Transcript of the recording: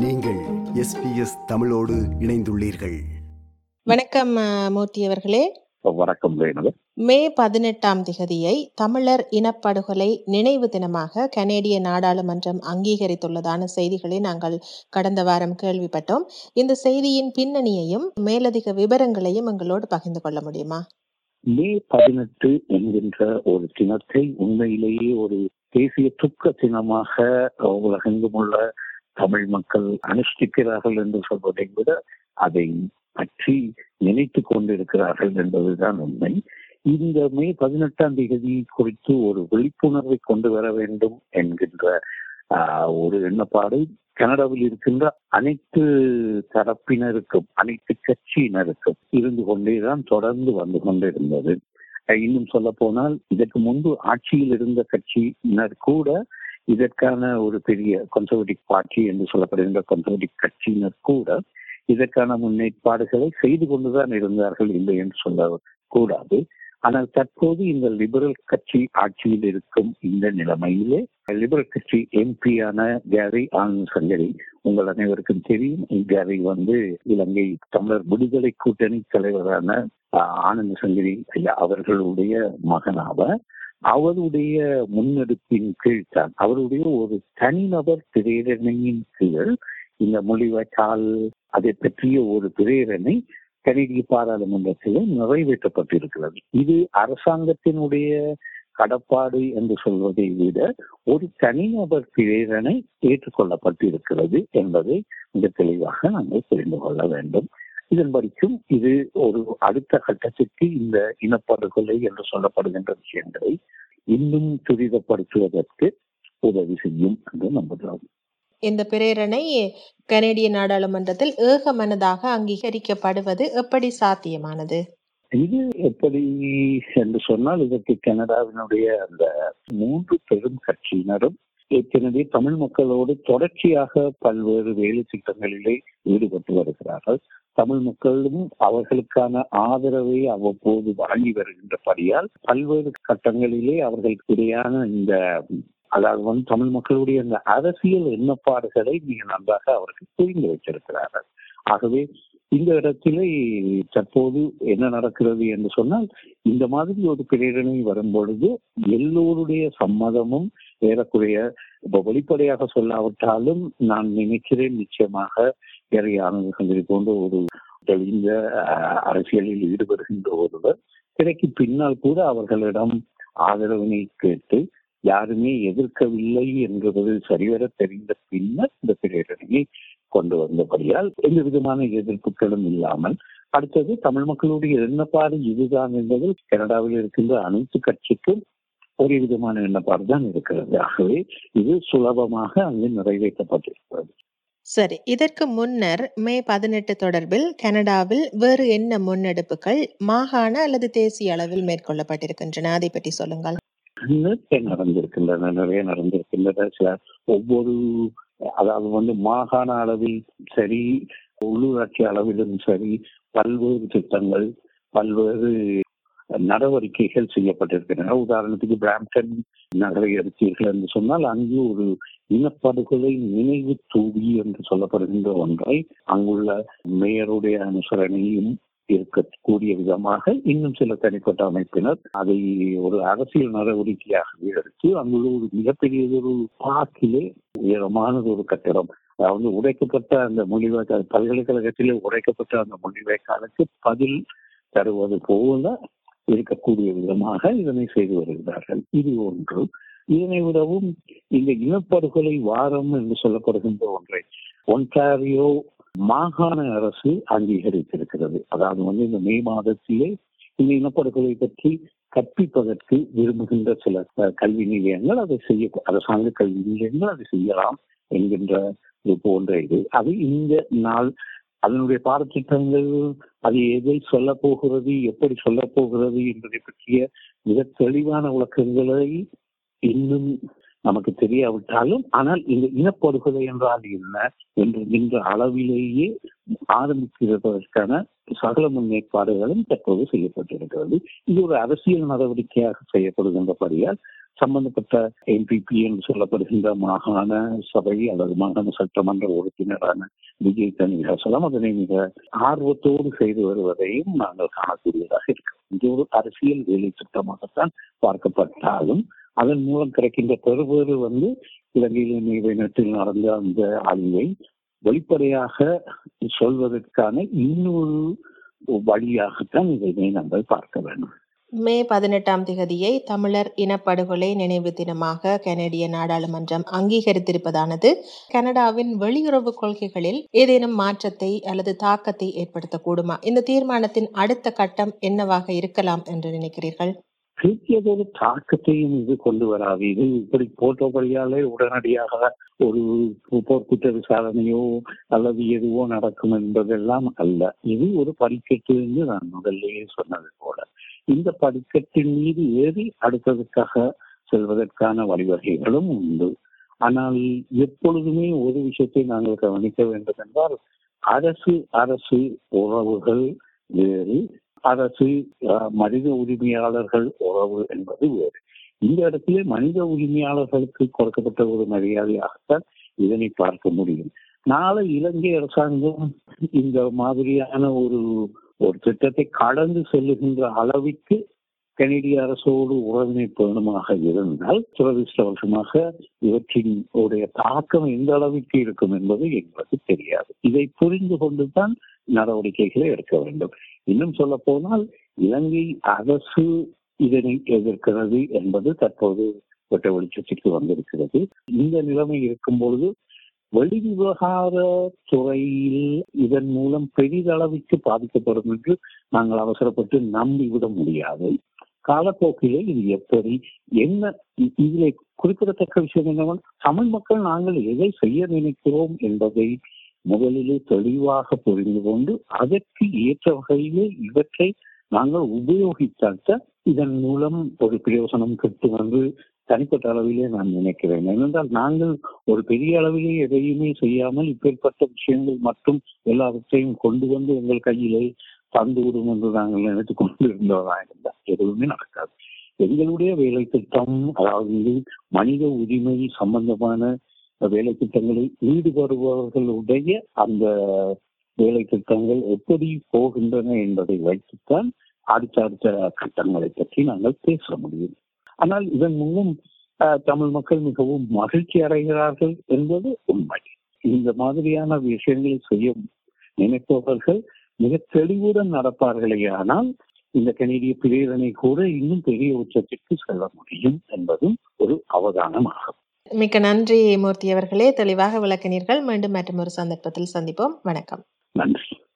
நீங்கள் எஸ்பிஎஸ் தமிழோடு இணைந்துள்ளீர்கள் வணக்கம் அஹ், மூர்த்தி அவர்களே வணக்கம் ரேணுகா மே பதினெட்டாம் திகதியை தமிழர் இனப்படுகொலை நினைவு தினமாக கனேடிய நாடாளுமன்றம் அங்கீகரித்துள்ளதான செய்திகளை நாங்கள் கடந்த வாரம் கேள்விப்பட்டோம் இந்த செய்தியின் பின்னணியையும் மேலதிக விவரங்களையும் எங்களோடு பகிர்ந்து கொள்ள முடியுமா மே பதினெட்டு என்கின்ற ஒரு தினத்தை உண்மையிலேயே ஒரு தேசிய துக்க தினமாக உலகெங்கும் உள்ள தமிழ் மக்கள் அனுஷ்டிக்கிறார்கள் என்று சொல்வதை விட அதை பற்றி நினைத்து கொண்டிருக்கிறார்கள் என்பதுதான் உண்மை இந்த மே பதினெட்டாம் தேதி குறித்து ஒரு விழிப்புணர்வை கொண்டு வர வேண்டும் என்கின்ற ஆஹ், ஒரு எண்ணப்பாடு கனடாவில் இருக்கின்ற அனைத்து தரப்பினருக்கும் அனைத்து கட்சியினருக்கும் இருந்து கொண்டேதான் தொடர்ந்து வந்து கொண்டிருந்தது அஹ் இன்னும் சொல்ல போனால் இதற்கு முன்பு ஆட்சியில் இருந்த கட்சியினர் கூட இதற்கான ஒரு பெரிய கன்சர்வேட்டிவ் பார்ட்டி என்று சொல்லப்படுகின்ற கன்சர்வேட்டிவ் கட்சியினர் கூட இதற்கான முன்னேற்பாடுகளை செய்து கொண்டுதான் இருந்தார்கள் இல்லை என்று சொல்ல கூடாது ஆனால் தற்போது இந்த லிபரல் கட்சி ஆட்சியில் இருக்கும் இந்த நிலைமையிலே லிபரல் கட்சி எம்பியான கேரி ஆனந்த் சங்கரி உங்கள் அனைவருக்கும் தெரியும் கேரி வந்து இலங்கை தமிழர் விடுதலை கூட்டணி தலைவரான ஆஹ், ஆனந்த சங்கரி ஐயா அவர்களுடைய மகனாவர் அவருடைய முன்னெடுப்பின் கீழ் தான் அவருடைய ஒரு தனிநபர் பிரேரணையின் கீழ் இந்த மொழிவட்டால் அதை பற்றிய ஒரு பிரேரணை கனடிய பாராளுமன்றத்தில் நிறைவேற்றப்பட்டிருக்கிறது இது அரசாங்கத்தினுடைய கடப்பாடு என்று சொல்வதை விட ஒரு தனிநபர் பிரேரணை ஏற்றுக்கொள்ளப்பட்டிருக்கிறது என்பதை மிக தெளிவாக நாங்கள் புரிந்து கொள்ள வேண்டும் இதன்படிக்கும் இது ஒரு அடுத்த கட்டத்திற்கு இந்த இனப்படுகொலை என்று சொல்லப்படுகின்ற விஷயங்களை இன்னும் துரிதப்படுத்துவதற்கு உதவி செய்யும் என்று நம்புகிறோம் இந்த பிரேரணை கனேடிய நாடாளுமன்றத்தில் ஏகமனதாக அங்கீகரிக்கப்படுவது எப்படி சாத்தியமானது இது எப்படி என்று சொன்னால் இதற்கு கனடாவினுடைய அந்த மூன்று பெரும் கட்சியினரும் ஏற்கனவே தமிழ் மக்களோடு தொடர்ச்சியாக பல்வேறு வேலை திட்டங்களிலே ஈடுபட்டு வருகிறார்கள் தமிழ் மக்களும் அவர்களுக்கான ஆதரவை அவ்வப்போது வழங்கி வருகின்றபடியால் பல்வேறு கட்டங்களிலே அவர்களுக்கு இடையான இந்த அதாவது வந்து தமிழ் மக்களுடைய இந்த அரசியல் எண்ணப்பாடுகளை மிக நன்றாக அவர்கள் புரிந்து வைத்திருக்கிறார்கள் ஆகவே இந்த இடத்திலே தற்போது என்ன நடக்கிறது என்று சொன்னால் இந்த மாதிரி ஒரு பிரேரணை வரும் பொழுது எல்லோருடைய சம்மதமும் ஏறக்குறைய இப்ப வெளிப்படையாக சொல்லாவிட்டாலும் நான் நினைக்கிறேன் நிச்சயமாக ஏறி ஆனந்த சந்திரி போன்ற ஒரு தெளிந்த அஹ், அரசியலில் ஈடுபடுகின்ற ஒருவர் திரைக்கு பின்னால் கூட அவர்களிடம் ஆதரவினை கேட்டு யாருமே எதிர்க்கவில்லை என்பது சரிவர தெரிந்த பின்னர் இந்த பிரேரணையை கொண்டு வந்தபடியால் எந்த விதமான எதிர்ப்புகளும் இல்லாமல் அடுத்தது தமிழ் மக்களுடைய எண்ணப்பாடு இதுதான் என்பது கனடாவில் இருக்கின்ற அனைத்து கட்சிக்கும் ஒரே விதமான எண்ணப்பாடு தான் இருக்கிறது ஆகவே இது சுலபமாக அங்கு நிறைவேற்றப்பட்டிருக்கிறது சரி இதற்கு முன்னர் மே பதினெட்டு தொடர்பில் கனடாவில் வேறு என்ன முன்னெடுப்புகள் மாகாண அல்லது தேசிய அளவில் மேற்கொள்ளப்பட்டிருக்கின்றன அதை பற்றி சொல்லுங்கள் நிறைய நடந்திருக்கின்றன நிறைய நடந்திருக்கின்றன சில ஒவ்வொரு அதாவது வந்து மாகாண அளவில் சரி உள்ளூராட்சி அளவிலும் சரி பல்வேறு திட்டங்கள் பல்வேறு நடவடிக்கைகள் செய்யப்பட்டிருக்கின்றன உதாரணத்துக்கு பிராம்டன் நகரை எடுத்தீர்கள் என்று சொன்னால் அங்கு ஒரு இனப்படுகொலை நினைவு தூவி என்று சொல்லப்படுகின்ற ஒன்றை அங்குள்ள மேயருடைய அனுசரணையும் இருக்கக்கூடிய விதமாக இன்னும் சில தனிப்பட்ட அமைப்பினர் அதை ஒரு அரசியல் நடவடிக்கையாக எடுத்து அங்குள்ள ஒரு மிகப்பெரியதொரு பார்க்கிலே உயரமானது ஒரு கட்டிடம் அதாவது உடைக்கப்பட்ட அந்த மொழிவாய்க்கால் பல்கலைக்கழகத்திலே உடைக்கப்பட்ட அந்த மொழிவாய்க்காலுக்கு பதில் தருவது போல இருக்கக்கூடிய விதமாக இதனை செய்து வருகிறார்கள் இது ஒன்று இதனை விடவும் இந்த இனப்படுகொலை வாரம் என்று சொல்லப்படுகின்ற ஒன்றை ஒன்டாரியோ மாகாண அரசு அங்கீகரித்திருக்கிறது அதாவது வந்து இந்த மே மாதத்திலே இந்த இனப்படுகொலை பற்றி கற்பிப்பதற்கு விரும்புகின்ற சில அஹ், கல்வி நிலையங்கள் அதை செய்ய அரசாங்க கல்வி நிலையங்கள் அதை செய்யலாம் என்கின்ற இது போன்ற இது அது இந்த நாள் அதனுடைய பாடத்திட்டங்கள் அது எதை சொல்ல போகிறது எப்படி சொல்ல போகிறது என்பதை பற்றிய மிக தெளிவான விளக்கங்களை இன்னும் நமக்கு தெரியாவிட்டாலும் ஆனால் இந்த இனப்படுகொலை என்றால் என்ன என்கின்ற அளவிலேயே ஆரம்பிக்கிறதற்கான சகல முன்னேற்பாடுகளும் தற்போது செய்யப்பட்டிருக்கிறது இது ஒரு அரசியல் நடவடிக்கையாக செய்யப்படுகின்றபடியால் சம்பந்தப்பட்ட என்பிபி என்று சொல்லப்படுகின்ற மாகாண சபை அல்லது மாகாண சட்டமன்ற உறுப்பினரான விஜய் தனிகாசலம் அதனை மிக ஆர்வத்தோடு செய்து வருவதையும் நாங்கள் காணக்கூடியதாக இருக்கிறோம் இது ஒரு அரசியல் வேலை திட்டமாகத்தான் பார்க்கப்பட்டாலும் அதன் மூலம் கிடைக்கின்ற பெறுபேறு வந்து இலங்கையில் நீதிமன்றத்தில் நடந்த அந்த அழிவை வெளிப்படையாக சொல்வதற்கான இன்னொரு வழியாகத்தான் இதை நாங்கள் பார்க்க வேண்டும் மே பதினெட்டாம் திகதியை தமிழர் இனப்படுகொலை நினைவு தினமாக கனடிய நாடாளுமன்றம் அங்கீகரித்திருப்பதானது கனடாவின் வெளியுறவு கொள்கைகளில் ஏதேனும் மாற்றத்தை அல்லது தாக்கத்தை ஏற்படுத்தக்கூடுமா இந்த தீர்மானத்தின் அடுத்த கட்டம் என்னவாக இருக்கலாம் என்று நினைக்கிறீர்கள் பெரியதொரு தாக்கத்தையும் இது கொண்டு வராது இது இப்படி போட்டோபடியாலே உடனடியாக ஒரு போர்க்குற்ற விசாரணையோ அல்லது எதுவோ நடக்கும் என்பதெல்லாம் அல்ல இது ஒரு படிக்கட்டு என்று நான் முதல்லயே சொன்னது போல இந்த படிக்கட்டின் மீது ஏறி அடுத்ததுக்காக செல்வதற்கான வழிவகைகளும் உண்டு ஆனால் எப்பொழுதுமே ஒரு விஷயத்தை நாங்கள் கவனிக்க வேண்டும் என்றால் அரசு அரசு உறவுகள் வேறு அரசு மனித உரிமையாளர்கள் உறவு என்பது வேறு இந்த இடத்திலே மனித உரிமையாளர்களுக்கு கொடுக்கப்பட்ட ஒரு மரியாதையாகத்தான் இதனை பார்க்க முடியும் நாளை இலங்கை அரசாங்கம் இந்த மாதிரியான ஒரு ஒரு திட்டத்தை கடந்து செல்லுகின்ற அளவிற்கு கனடிய அரசோடு உறவினை பேணுமாக இருந்தால் துரதிருஷ்டவசமாக இவற்றின் உடைய தாக்கம் எந்த அளவிற்கு இருக்கும் என்பது எங்களுக்கு தெரியாது இதை புரிந்து கொண்டுதான் நடவடிக்கைகளை எடுக்க வேண்டும் இன்னும் சொல்ல போனால் இலங்கை அரசு இதனை எதிர்க்கிறது என்பது தற்போது வெட்ட வெளிச்சத்திற்கு வந்திருக்கிறது இந்த நிலைமை இருக்கும் பொழுது வெளிவிவகார துறையில் இதன் மூலம் பெரிதளவிற்கு பாதிக்கப்படும் என்று நாங்கள் அவசரப்பட்டு நம்பிவிட முடியாது காலப்போக்கிலே இது எப்படி என்ன இதிலே குறிப்பிடத்தக்க விஷயம் என்னவென்றால் தமிழ் மக்கள் நாங்கள் எதை செய்ய நினைக்கிறோம் என்பதை முதலிலே தெளிவாக புரிந்து கொண்டு அதற்கு ஏற்ற வகையிலே இவற்றை நாங்கள் உபயோகித்தாக்க இதன் மூலம் ஒரு பிரயோசனம் கிட்டு வந்து தனிப்பட்ட அளவிலே நான் நினைக்கிறேன் ஏனென்றால் நாங்கள் ஒரு பெரிய அளவிலே எதையுமே செய்யாமல் இப்பேற்பட்ட விஷயங்கள் மட்டும் எல்லாவற்றையும் கொண்டு வந்து எங்கள் கையிலே தந்து விடும் என்று நாங்கள் நினைத்து கொண்டு இருந்தவராக இருந்தால் எதுவுமே நடக்காது எங்களுடைய வேலை திட்டம் அதாவது மனித உரிமை சம்பந்தமான வேலை திட்டங்களில் ஈடுபடுபவர்களுடைய அந்த வேலை திட்டங்கள் எப்படி போகின்றன என்பதை வைத்துத்தான் அடுத்த அடுத்த கட்டங்களை பற்றி நாங்கள் பேச முடியும் ஆனால் இதன் மூலம் தமிழ் மக்கள் மிகவும் மகிழ்ச்சி அடைகிறார்கள் என்பது உண்மை இந்த மாதிரியான விஷயங்களை செய்ய நினைப்பவர்கள் மிக தெளிவுடன் நடப்பார்களே ஆனால் இந்த கனேடிய பிரேரணை கூட இன்னும் பெரிய உச்சத்திற்கு செல்ல முடியும் என்பதும் ஒரு அவதானமாகும் மிக்க நன்றி மூர்த்தி அவர்களே தெளிவாக விளக்கினீர்கள் மீண்டும் மற்றும் ஒரு சந்தர்ப்பத்தில் சந்திப்போம் வணக்கம் நன்றி